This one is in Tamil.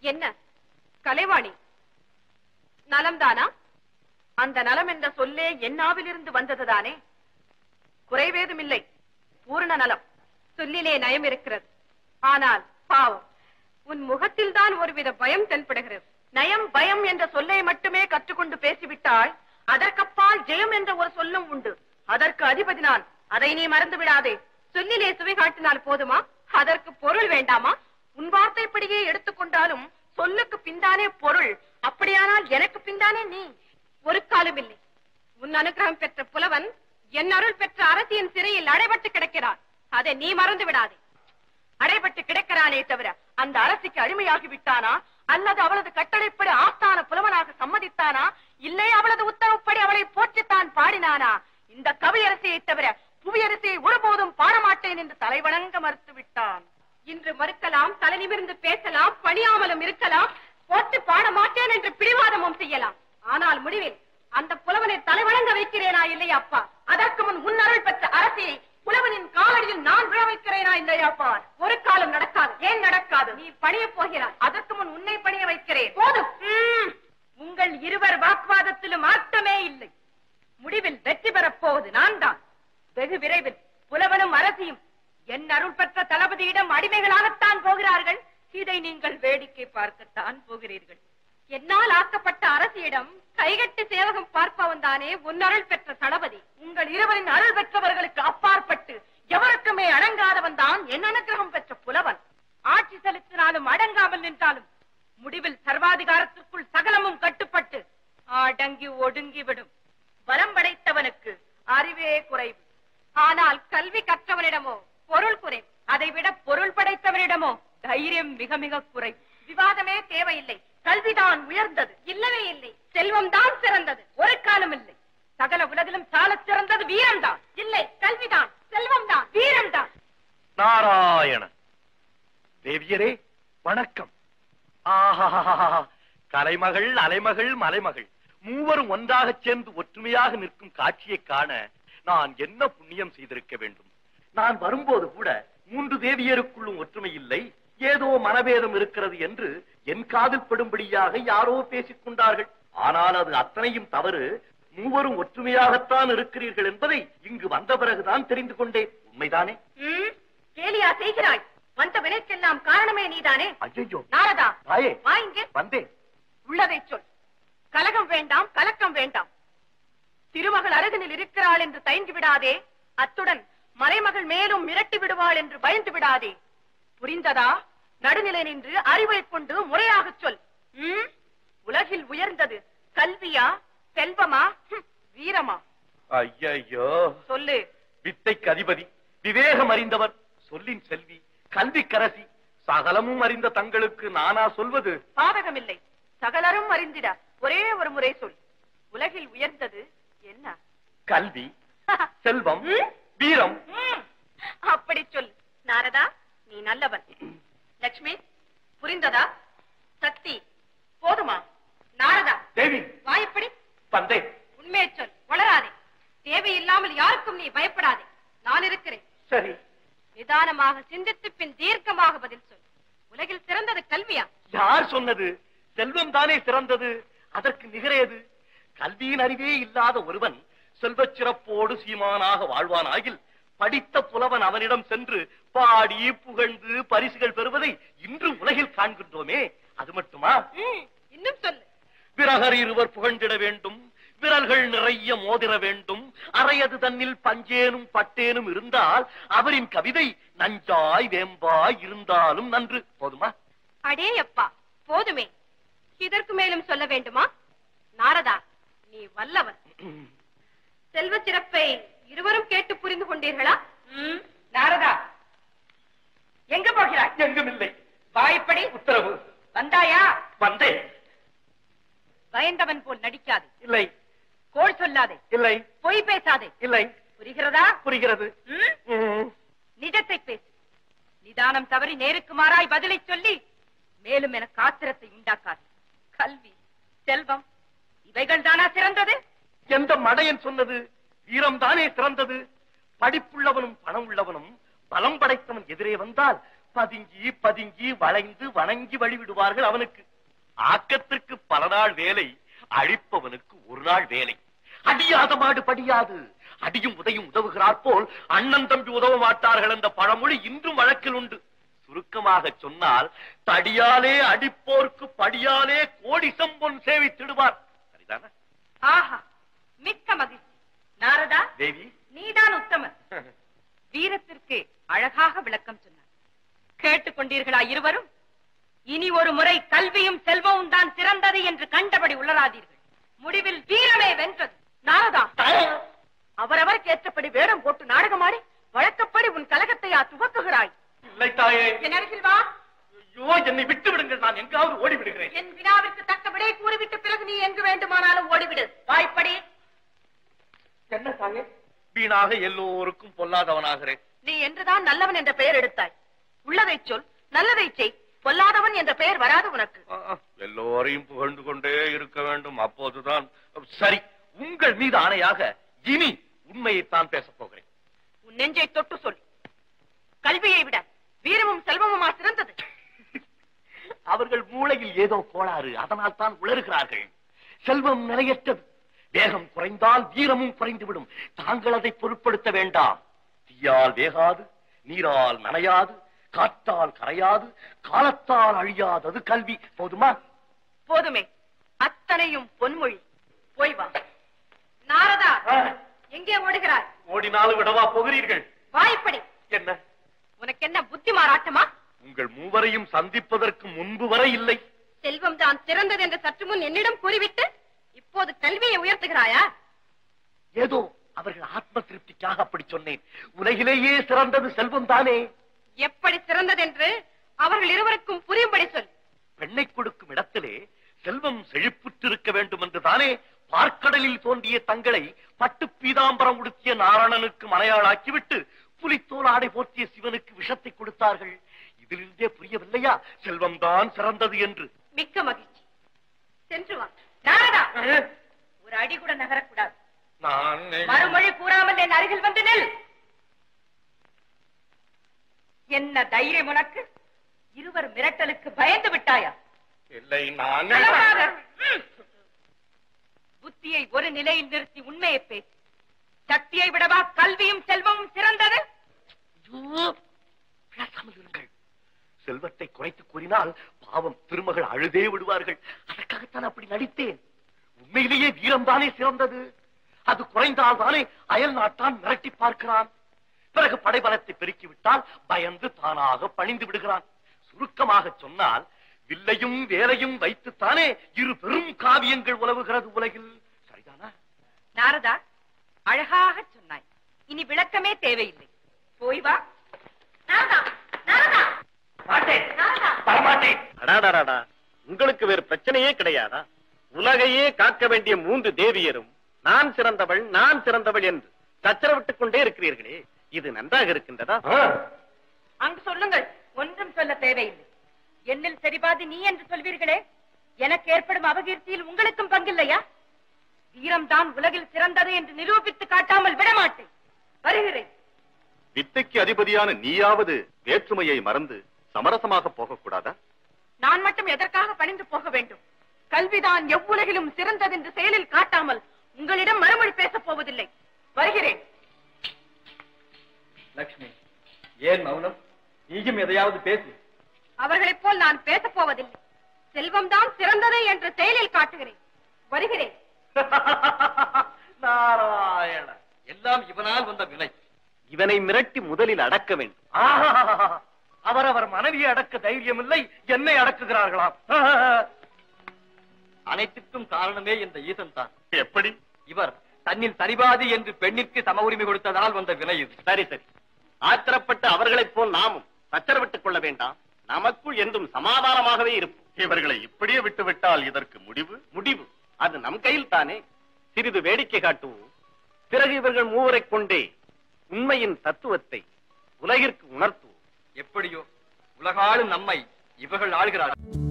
என்ன கலைவாணி நலம்தானா அந்த நலம் என்ற சொல்லே என் நாவிலிருந்து வந்ததுதானே குறைவேதுமில்லை பூரண நலம் சொல்லிலே நயம் இருக்கிறது ஆனால் பாவம் உன் முகத்தில் தான் ஒருவித பயம் தென்படுகிறது நயம் பயம் என்ற சொல்லை மட்டுமே கற்றுக்கொண்டு பேசிவிட்டால் அதற்கப்பால் ஜெயம் என்ற ஒரு சொல்லும் உண்டு அதற்கு அதிபதி நான் அதை நீ மறந்து விடாதே சொல்லிலே சுவை காட்டினால் போதுமா அதற்கு பொருள் வேண்டாமா உன் வார்த்தைப்படியே எடுத்துக்கொண்டாலும் சொல்லுக்கு பின்தானே பொருள் அப்படியானால் எனக்கு பின்தானே நீ ஒரு காலம் இல்லை உன் அனுகிரகம் பெற்ற புலவன் என் அருள் பெற்ற அரசியின் சிறையில் அடைபட்டு கிடக்கிறான் அதை நீ மறந்து விடாதே அடைபட்டு கிடக்கிறானே தவிர அந்த அரசிக்கு அடிமையாகி விட்டானா அல்லது அவளது கட்டளைப்படி ஆஸ்தான புலவனாக சம்மதித்தானா இல்லை அவளது உத்தரவுப்படி அவளை போற்றித்தான் பாடினானா இந்த கவியரசியை தவிர புவியரசியை ஒருபோதும் பாடமாட்டேன் என்று தலைவணங்க மறுத்து விட்டான் இன்று மறுக்கலாம் தலை நிமிர்ந்து பேசலாம் பணியாமலும் இருக்கலாம் போட்டு பாட மாட்டேன் என்று பிடிவாதமும் செய்யலாம் ஆனால் முடிவில் அந்த புலவனை தலைவணங்க வைக்கிறேனா இல்லையா அப்பா அதற்கு முன் முன்னருள் பெற்ற அரசியை புலவனின் காலடியில் நான் விழ வைக்கிறேனா இல்லையா அப்பா ஒரு காலம் நடக்காது ஏன் நடக்காது நீ பணிய போகிறாய் அதற்கு முன் உன்னை பணிய வைக்கிறேன் போதும் ம். உங்கள் இருவர் வாக்குவாதத்திலும் அர்த்தமே இல்லை முடிவில் வெற்றி பெறப் போவது நான் தான் வெகு விரைவில் புலவனும் அரசியும் என் அருள் பெற்ற தளபதியிடம் அடிமைகளாகத்தான் போகிறார்கள் இதை நீங்கள் வேடிக்கை பார்க்கத்தான் போகிறீர்கள் என்னால் ஆக்கப்பட்ட அரசியிடம் கைகட்டி சேவகம் பார்ப்பவன் தானே உன் அருள் பெற்ற தளபதி உங்கள் இருவரின் அருள் பெற்றவர்களுக்கு அப்பாற்பட்டு எவருக்குமே அடங்காதவன் தான் என் அனுகிரகம் பெற்ற புலவன் ஆட்சி செலுத்தினாலும் அடங்காமல் நின்றாலும் முடிவில் சர்வாதிகாரத்திற்குள் சகலமும் கட்டுப்பட்டு அடங்கி ஒடுங்கிவிடும் வரம் படைத்தவனுக்கு அறிவே குறைவு ஆனால் கல்வி கற்றவனிடமோ பொருள் குறைவு அதைவிட பொருள் படைத்தவனிடமோ தைரியம் மிக மிக குறைவு விவாதமே தேவையில்லை கல்விதான் உயர்ந்தது இல்லவே இல்லை செல்வம் தான் சிறந்தது ஒரு காலம் இல்லை சகல உலகிலும் சாலச் சிறந்தது வீரம்தான் இல்லை கல்விதான் செல்வம் தான் வீரம்தான் நாராயண தேவியரே வணக்கம் ஆஹா கலைமகள் அலைமகள் மலைமகள் மூவரும் ஒன்றாகச் சேர்ந்து ஒற்றுமையாக நிற்கும் காட்சியைக் காண நான் என்ன புண்ணியம் செய்திருக்க வேண்டும் நான் வரும்போது கூட மூன்று தேவியருக்குள்ளும் ஒற்றுமை இல்லை ஏதோ மனபேதம் இருக்கிறது என்று என் காதில் படும்படியாக யாரோ பேசிக் கொண்டார்கள் ஆனால் அது அத்தனையும் தவறு மூவரும் ஒற்றுமையாகத்தான் இருக்கிறீர்கள் என்பதை இங்கு வந்த பிறகுதான் தெரிந்து கொண்டேன் உண்மைதானே ம், கேலியா செய்கிறாய் வந்த வினைக்கெல்லாம் காரணமே நீதானே ஐயோ நாரதா தாயே வா இங்கே வந்தேன் உள்ளதை சொல் கலகம் வேண்டாம் கலக்கம் வேண்டாம் திருமகள் அருகினில் இருக்கிறாள் என்று தயங்கி விடாதே அத்துடன் மலைமகள் மேலும் மிரட்டி விடுவாள் என்று பயந்து விடாதே புரிந்ததா நடுநிலை நின்று அறிவை கொண்டு முறையாகச் சொல் ம்? உலகில் உயர்ந்தது கல்வியா செல்வமா ஹம், வீரமா ஐயையோ சொல்லு வித்தைக்கு அதிபதி விவேகம் அறிந்தவர் சொல்லின் செல்வி கல்விக்கரசி சகலமும் அறிந்த தங்களுக்கு நானா சொல்வது பாதகமில்லை சகலரும் அறிந்திட ஒரே ஒரு முறை சொல் உலகில் உயர்ந்தது என்ன கல்வி செல்வம் ம்? வீரம் ம், அப்படி சொல் நாரதா நீ நல்லவன் லட்சுமி புரிந்ததா சக்தி போதுமா நாரதா தேவி வாய்ப்படி வந்தேன் உண்மையை சொல் வளராதே தேவையில்லாமல் யாருக்கும் நீ பயப்படாதே நான் இருக்கிறேன் சரி நிதானமாக சிந்தித்து பின் தீர்க்கமாக பதில் சொல் உலகில் சிறந்தது கல்வியா யார் சொன்னது செல்வம் தானே சிறந்தது அதற்கு நிகரேது கல்வியின் அறிவே இல்லாத ஒருவன் செல்வச் சிறப்போடு சீமானாக வாழ்வானாகில் படித்த புலவன் அவனிடம் சென்று பாடி புகழ்ந்து பரிசுகள் பெறுவதை இன்று உலகில் காண்கின்றோமே அது மட்டுமா ம், இன்னும் சொல்லு விரகர் இருவர் புகழ்ந்திட வேண்டும் விரல்கள் நிறைய மோதிர வேண்டும் அறையது தன்னில் பஞ்சேனும் பட்டேனும் இருந்தால் அவரின் கவிதை நஞ்சாய் வேம்பாய் இருந்தாலும் நன்று போதுமா அடே அப்பா போதுமே இதற்கு மேலும் சொல்ல வேண்டுமா நாரதா நீ வல்லவன் செல்வ சிறப்பை இருவரும் கேட்டு புரிந்து கொண்டீர்களா ம், நாரதா எங்க போகிறாய் எங்குமில்லை வாய்ப்படி உத்தரவு வந்தாயா வந்தேன் பயந்தவன் போல் நடிக்காதே இல்லை கோள் சொல்லாதே இல்லை பொய் பேசாதே இல்லை புரிகிறதா புரிகிறது ம்? ம். நிஜத்தை பேசு நிதானம் தவறி நேருக்கு மாறாய் பதிலை சொல்லி மேலும் எனக்கு ஆத்திரத்தை உண்டாக்காது கல்வி செல்வம் இவைகள் தானா சிறந்தது எந்த மடையன் சொன்னது வீரம் தானே சிறந்தது படிப்புள்ளவனும் பணம் உள்ளவனும் பலம் படைத்தவன் எதிரே வந்தால் பதுங்கி பதுங்கி வளைந்து வணங்கி வழிவிடுவார்கள் அவனுக்கு ஆக்கத்திற்கு பல நாள் வேலை அழிப்பவனுக்கு ஒரு நாள் வேலை அடியாத மாடு படியாது அடியும் உதையும் உதவுகிறார் போல் அண்ணன் தம்பி உதவ மாட்டார்கள் என்ற பழமொழி இன்றும் வழக்கில் உண்டு சுருக்கமாக சொன்னால் தடியாலே அடிப்போர்க்கு படியாலே கோடி சம்பொன் சேவித்திடுவார் சரிதானா ஆஹா மிக்க மகிழ்ச்சி நாரதா தேவி நீதான் உத்தமர் வீரத்திற்கு அழகாக விளக்கம் சொன்னார் கேட்டுக்கொண்டீர்களா இருவரும் இனி ஒரு முறை கல்வியும் செல்வமும் தான் சிறந்தது என்று கண்டபடி உளராதீர்கள் முடிவில் வீரமே வென்றது நாரதா அவரவருக்கு ஏற்றபடி வேடம் போட்டு நாடகமாடி வழக்கப்படி உன் கலகத்தையா துவக்குகிறாய் இல்லை தாயே என் அருகில் வா ஐயோ என்னை விட்டு விடுங்கள் நான் எங்காவது ஓடி விடுகிறேன் என் வினாவிற்கு தக்க விடை கூறிவிட்ட பிறகு நீ எங்கு வேண்டுமானாலும் ஓடிவிடு வாய்ப்படி என்ன தாயே வீணாக எல்லோருக்கும் பொல்லாதவனாகிறேன் நீ என்றுதான் நல்லவன் என்ற பெயர் எடுத்தாய் உள்ளதை சொல் நல்லதை செய் பொல்லாதவன் என்ற பெயர் வராது உனக்கு ஆ, ஆ, எல்லோரையும் புகழ்ந்து கொண்டே இருக்க வேண்டும் அப்போதுதான் சரி உங்கள் மீது ஆணையாக இனி உண்மையைத்தான் பேசப் போகிறேன் உன் நெஞ்சை தொட்டு சொல் கல்வியை விட வீரமும் செல்வமுமா சிறந்தது அவர்கள் மூளையில் ஏதோ கோளாறு அதனால் தான் உளறுகிறார்கள் செல்வம் நிலையற்றது வேகம் குறைந்தால் வீரமும் குறைந்துவிடும் தாங்கள் அதை பொருட்படுத்த வேண்டாம் தீயால் வேகாது நீரால் நனையாது காற்றால் கரையாது காலத்தால் அழியாதது கல்வி போதுமா போதுமே அத்தனையும் பொன்மொழி போய் வா நாரதா எங்கே ஓடுகிறாய் ஓடினாலும் விடவா போகிறீர்கள் வாய்ப்படி என்ன உனக்கு என்ன புத்தி மாறாட்டமா உங்கள் மூவரையும் சந்திப்பதற்கு முன்பு வரை இல்லை செல்வம் தான் சிறந்தது என்று சற்று முன் என்னிடம் கூறிவிட்டு இப்போது கல்வியை உயர்த்துகிறாயா ஏதோ அவர்கள் ஆத்ம திருப்திக்காக அப்படி சொன்னேன் உலகிலேயே சிறந்தது செல்வம் தானே எப்படி சிறந்தது என்று அவர்கள் இருவருக்கும் புரியும்படி சொல் பெண்ணை கொடுக்கும் இடத்திலே செல்வம் செழிப்புற்றிருக்க வேண்டும் என்று தானே பார்க்கடலில் தோன்றிய தங்களை பட்டு பீதாம்பரம் உடுத்திய நாரணனுக்கு மலையாளாக்கிவிட்டு புலித்தோல் ஆடை போர்த்திய சிவனுக்கு விஷத்தை கொடுத்தார்கள் இதிலிருந்தே புரியவில்லையா செல்வம் தான் சிறந்தது என்று மிக்க மகிழ்ச்சி சென்று வா நாரதா ஒரு அடி கூட நகரக்கூடாது நான் மறுமொழி கூறாமல் என் அருகில் வந்து நில் என்ன தைரியம் உனக்கு இருவர் மிரட்டலுக்கு பயந்து விட்டாயா இல்லை நான் கலவாத. ம். புத்தியை ஒரு நிலையில் நிறுத்தி உண்மையை பேசு சக்தியை விடவா கல்வியும் செல்வமும் சிறந்தது ஐயோ, பேசாமல் இருங்கள் செல்வத்தை குறைத்து கூறினால் பாவம் திருமகள் அழுதே விடுவார்கள் அதற்காகத்தான் அப்படி நடித்தேன் உண்மையிலேயே வீரம் தானே சிறந்தது அது குறைந்தால் தானே அயல் நாட்டான் மிரட்டி பார்க்கிறான் பிறகு படைபலத்தை பெருக்கிவிட்டால் பயந்து தானாக பணிந்து விடுகிறான் சுருக்கமாக சொன்னால் வில்லையும் வேலையும் வைத்துத்தானே இரு பெரும் காவியங்கள் உலவுகிறது உலகில் சரிதானா நாரதா அழகாக சொன்னாய் இனி விளக்கமே தேவையில்லை போய் வா நாரதா நாரதா மாட்டேன் நாரதா வரமாட்டேன் அடாடாடாடா உங்களுக்கு வேறு பிரச்சனையே கிடையாதா உலகையே காக்க வேண்டிய மூன்று தேவியரும் நான் சிறந்தவள் நான் சிறந்தவள் என்று சச்சரவிட்டுக் கொண்டே இருக்கிறீர்களே இது நன்றாக இருக்கின்றதா ஆ. அங்கு சொல்லுங்கள் ஒன்றும் சொல்ல தேவையில்லை என்னில் சரிபாதி நீ என்று சொல்வீர்களே எனக்கு ஏற்படும் அபகீர்த்தியில் உங்களுக்கும் பங்கில்லையா வீரம்தான் உலகில் சிறந்தது என்று நிரூபித்து காட்டாமல் விடமாட்டேன் வருகிறேன் வித்தைக்கு அதிபதியான நீயாவது வேற்றுமையை மறந்து சமரசமாக போகக்கூடாதா நான் மட்டும் எதற்காக பணிந்து போக வேண்டும் கல்விதான் எவ்வுலகிலும் சிறந்தது என்று செயலில் காட்டாமல் உங்களிடம் மறுமொழி பேசப் போவதில்லை வருகிறேன் லக்ஷ்மி ஏன் மௌனம் நீயும் எதையாவது பேசு அவர்களைப் போல் நான் பேசப் போவதில்லை செல்வம்தான் சிறந்தது என்று செயலில் காட்டுகிறேன் வருகிறேன் நாராயண எல்லாம் இவனால் வந்த வினை இவனை மிரட்டி முதலில் அடக்க வேண்டும் ஆஹா! அவரவர் மனைவியை அடக்க தைரியம் இல்லை என்னை அடக்குகிறார்களாம் அனைத்துக்கும் காரணமே இந்த ஈசன் தான் எப்படி இவர் தன்னில் சரிபாதி என்று பெண்ணிற்கு சம உரிமை கொடுத்ததால் வந்த வினை இது சரி சரி ஆத்திரப்பட்டு அவர்களைப் போல் நாமும் சச்சரவிட்டுக் கொள்ள வேண்டாம் நமக்குள் என்றும் சமாதானமாகவே இருப்போம் இவர்களை இப்படியே விட்டுவிட்டால் இதற்கு முடிவு முடிவு அது நம் கையில் தானே சிறிது வேடிக்கை காட்டுவோம் பிறகு இவர்கள் மூவரைக் கொண்டே உண்மையின் தத்துவத்தை உலகிற்கு உணர்த்துவோம் எப்படியோ உலகாளும் நம்மை இவர்கள் ஆள்கிறார்கள்